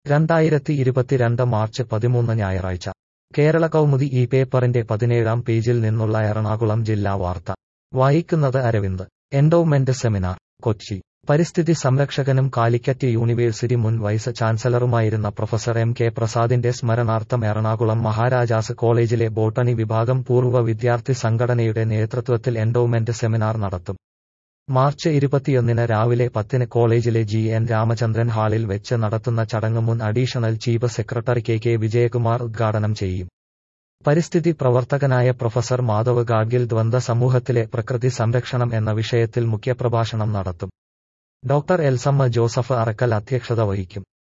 രണ്ടായിരത്തി ഇരുപത്തിരണ്ട് മാർച്ച് പതിമൂന്ന് ഞായറാഴ്ച കേരള കൗമുദി ഈ പേപ്പറിന്റെ പതിനേഴാം പേജിൽ നിന്നുള്ള എറണാകുളം ജില്ലാ വാർത്ത വായിക്കുന്നത് അരവിന്ദ് എൻഡോവ്മെന്റ് സെമിനാർ കൊച്ചി പരിസ്ഥിതി സംരക്ഷകനും കാലിക്കറ്റ് യൂണിവേഴ്സിറ്റി മുൻ വൈസ് ചാൻസലറുമായിരുന്ന പ്രൊഫസർ എം കെ പ്രസാദിന്റെ സ്മരണാർത്ഥം എറണാകുളം മഹാരാജാസ് കോളേജിലെ ബോട്ടണി വിഭാഗം പൂർവ്വ വിദ്യാർത്ഥി സംഘടനയുടെ നേതൃത്വത്തിൽ എൻഡോവ്മെന്റ് സെമിനാർ നടത്തും മാർച്ച് ഇരുപത്തിയൊന്നിന് രാവിലെ പത്തിന് കോളേജിലെ ജി എൻ രാമചന്ദ്രൻ ഹാളിൽ വെച്ച് നടത്തുന്ന ചടങ്ങ് മുൻ additional chief secretary K K Vijayakumar ഉദ്ഘാടനം ചെയ്യും പരിസ്ഥിതി പ്രവർത്തകനായ പ്രൊഫസർ മാധവ് ഗാഡ്ഗിൽ ദ്വന്ദ് സമൂഹത്തിലെ പ്രകൃതി സംരക്ഷണം എന്ന വിഷയത്തിൽ മുഖ്യപ്രഭാഷണം നടത്തും ഡോക്ടർ എൽസമ്മ ജോസഫ് അറക്കൽ അധ്യക്ഷത വഹിക്കും